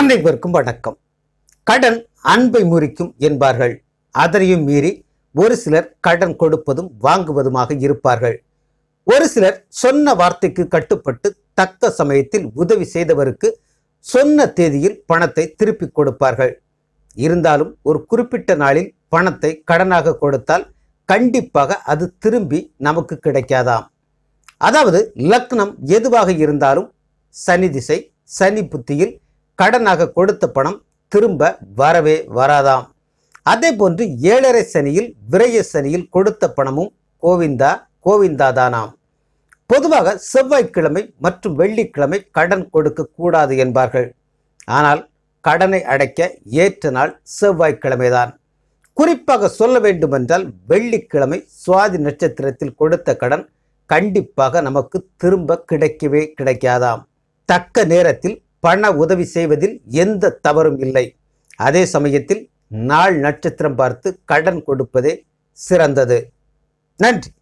அனைவருக்கும் வணக்கம் கடன் அன்பை முறிக்கும் என்பார்கள் அதனையும் மீறி ஒரு சிலர் கடன் கொடுப்பதும் வாங்குவதுமாக இருப்பார்கள் ஒரு சிலர் சொன்ன வார்த்தைக்கு கட்டுப்பட்டு தக்க சமயத்தில் உதவி செய்தவருக்கு சொன்ன தேதியில் பணத்தை திருப்பிக் கொடுப்பார்கள் இருந்தாலும் ஒரு குறிப்பிட்ட நாளில் பணத்தை கடனாக கொடுத்தால் கண்டிப்பாக அது திரும்பி நமக்கு கிடைக்காதாம் அதாவது லக்னம் எதுவாக இருந்தாலும் சனி திசை சனி புத்தியில் கடனாக கொடுத்த பணம் திரும்ப வரவே வராதாம் அதே போன்று ஏழரை சனியில் விரய சனியில் கொடுத்த பணமும் கோவிந்தா கோவிந்தாதானாம் பொதுவாக செவ்வாய்க்கிழமை மற்றும் வெள்ளிக்கிழமை கடன் கொடுக்க கூடாது என்பார்கள் ஆனால் கடனை அடைக்க ஏற்ற நாள் செவ்வாய்க்கிழமைதான் குறிப்பாக சொல்ல வேண்டுமென்றால் வெள்ளிக்கிழமை சுவாதி நட்சத்திரத்தில் கொடுத்த கடன் கண்டிப்பாக நமக்கு திரும்ப கிடைக்கவே கிடைக்காதாம் தக்க நேரத்தில் பண உதவி செய்வதில் எந்த தவறும் இல்லை அதே சமயத்தில் நாள் நட்சத்திரம் பார்த்து கடன் கொடுப்பதே சிறந்தது நன்றி